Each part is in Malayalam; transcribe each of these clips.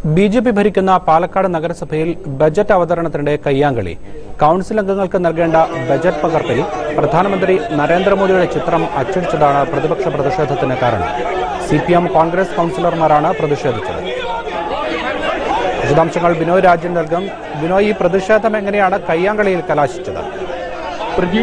ബി ജെ പി ഭരിക്കുന്ന പാലക്കാട് നഗരസഭയിൽ ബജറ്റ് അവതരണത്തിനിടെ കയ്യാങ്കളി കൌൺസിൽ അംഗങ്ങൾക്ക് നൽകേണ്ട ബജറ്റ് പകർപ്പിൽ പ്രധാനമന്ത്രി നരേന്ദ്രമോദിയുടെ ചിത്രം അച്ചടിച്ചതാണ് പ്രതിപക്ഷ പ്രതിഷേധത്തിന് കാരണം സി പി എം കോൺഗ്രസ് കൌൺസിലർമാരാണ് പ്രതിഷേധിച്ചത് വിശദാംശങ്ങൾ ബിനോയ് രാജൻ നൽകും ബിനോയ് ഈ പ്രതിഷേധം എങ്ങനെയാണ് കയ്യാങ്കളിയിൽ കലാശിച്ചത് പ്രജി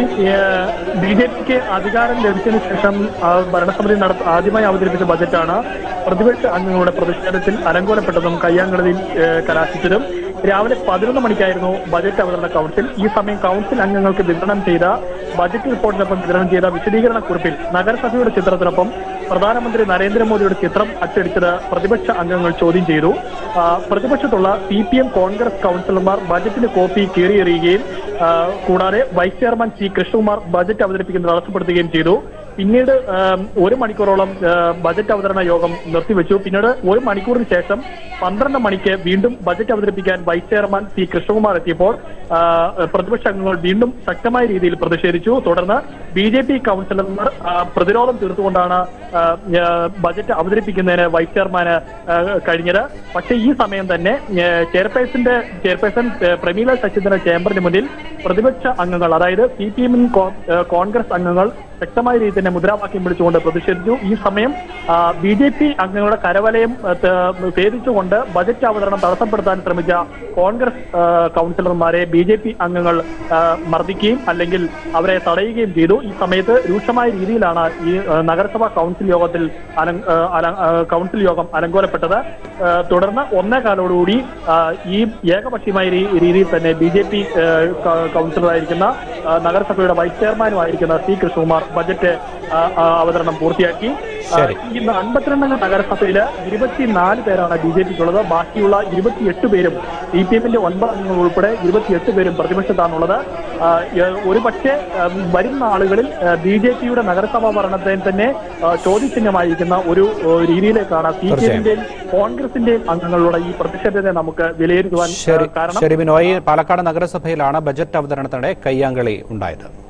ബി ജെ പിക്ക് അധികാരം ലഭിച്ചതിനു ശേഷം ആ, ഭരണസമിതി നടത്ത ആദ്യമായി അവതരിപ്പിച്ച ബജറ്റാണ് പ്രതിപക്ഷ അംഗങ്ങളുടെ പ്രതിഷേധത്തിൽ അലങ്കോലപ്പെട്ടതും കയ്യാങ്കളിയിൽ ഏ, കലാശിച്ചതും രാവിലെ പതിനൊന്ന് മണിക്കായിരുന്നു ബജറ്റ് അവതരണ കൗൺസിൽ ഈ സമയം കൗൺസിൽ അംഗങ്ങൾക്ക് വിതരണം ചെയ്ത ബജറ്റ് റിപ്പോർട്ടിനൊപ്പം വിതരണം ചെയ്ത വിശദീകരണ കുറിപ്പിൽ നഗരസഭയുടെ ചിത്രത്തിനൊപ്പം പ്രധാനമന്ത്രി നരേന്ദ്രമോദിയുടെ ചിത്രം അച്ചടിച്ചത് പ്രതിപക്ഷ അംഗങ്ങൾ ചോദ്യം ചെയ്തു ആ, പ്രതിപക്ഷത്തുള്ള സി പി എം കോൺഗ്രസ് കൌൺസിലർമാർ ബജറ്റിന് കോപ്പി കീറിയെറിയുകയും ആ, കൂടാതെ vice chairman C Krishnakumar budget അവതരിപ്പിക്കുന്നത് തടസ്സപ്പെടുത്തുകയും ചെയ്തു പിന്നീട് ആ, ഒരു മണിക്കൂറോളം ആ, ബജറ്റ് അവതരണ യോഗം നിർത്തിവെച്ചു പിന്നീട് ഒരു മണിക്കൂറിന് ശേഷം പന്ത്രണ്ട് മണിക്ക് വീണ്ടും ബജറ്റ് അവതരിപ്പിക്കാൻ വൈസ് ചെയർമാൻ സി കൃഷ്ണകുമാർ എത്തിയപ്പോൾ ആ, പ്രതിപക്ഷ അംഗങ്ങൾ വീണ്ടും ശക്തമായ രീതിയിൽ പ്രതിഷേധിച്ചു തുടർന്ന് ബി ജെ പി കൌൺസിലർമാർ ആ, പ്രതിരോധം തീർത്തുകൊണ്ടാണ് ആ, ആ, ബജറ്റ് അവതരിപ്പിക്കുന്നതിന് വൈസ് ചെയർമാന് ആ, കഴിഞ്ഞത് പക്ഷേ ഈ സമയം തന്നെ ആ, ചെയർപേഴ്സന്റെ ചെയർപേഴ്സൺ ആ, പ്രമീല ശശിധരൻ ചേംബറിന് മുന്നിൽ പ്രതിപക്ഷ അംഗങ്ങൾ അതായത് സി പി എമ്മിൻ കോൺഗ്രസ് അംഗങ്ങൾ ശക്തമായ രീതിയിൽ തന്നെ മുദ്രാവാക്യം വിളിച്ചുകൊണ്ട് പ്രതിഷേധിച്ചു ഈ സമയം ബി ജെ പി അംഗങ്ങളുടെ കരവലയം ആ, ത- ഭേദിച്ചുകൊണ്ട് ബജറ്റ് അവതരണം തടസ്സപ്പെടുത്താൻ ശ്രമിച്ച കോൺഗ്രസ് ആ, കൌൺസിലർമാരെ ബി ജെ പി അംഗങ്ങൾ ആ, മർദ്ദിക്കുകയും അല്ലെങ്കിൽ അവരെ തടയുകയും ചെയ്തു ഈ സമയത്ത് രൂക്ഷമായ രീതിയിലാണ് ഈ ആ, നഗരസഭാ കൗൺസിൽ യോഗത്തിൽ അലങ്ക- ആ, അല- ആ, കൗൺസിൽ യോഗം അലങ്കോലപ്പെട്ടത് ആ, തുടർന്ന് ഒന്നേ കാലോടുകൂടി ആ, ഈ ഏകപക്ഷീയമായ രീ- രീതിയിൽ തന്നെ ബി ജെ പി കൗൺസിലറായിരിക്കുന്ന ആ, നഗരസഭയുടെ വൈസ് ചെയർമാനുമായിരിക്കുന്ന സി കൃഷ്ണകുമാർ ബജറ്റ് ആ, ആ, അവതരണം പൂർത്തിയാക്കി ആ, ശരി. ഇന്ന് അൻപത്തിരണ്ടംഗ നഗരസഭയില് ഇരുപത്തിനാല് പേരാണ് ബി ജെ പിക്കുള്ളത് ബാക്കിയുള്ള ഇരുപത്തിയെട്ട് പേരും സി പി എമ്മിന്റെ ഒൻപത് അംഗങ്ങൾ ഉൾപ്പെടെ ഇരുപത്തിയെട്ട് പേരും പ്രതിപക്ഷത്താണുള്ളത് ആ, ഏ- ഒരു പക്ഷേ ഉം, വരുന്ന ആളുകളിൽ ബി ജെ പിയുടെ നഗരസഭാ ഭരണത്തെ തന്നെ ആ, ചോദ്യചിഹ്നമായിരിക്കുന്ന ഒരു ഏ, രീതിയിലേക്കാണ് സി പി തീർച്ചയായും. എമ്മിന്റെയും കോൺഗ്രസിന്റെയും അംഗങ്ങളുടെ ഈ പ്രതിഷേധത്തെ നമുക്ക് വിലയിരുത്തുവാൻ ആ, ശരി കാരണം ശരി ബിനോയ് പാലക്കാട് നഗരസഭയിലാണ് ബജറ്റ് അവതരണത്തിനിടെ കയ്യാങ്കളി ഉണ്ടായത്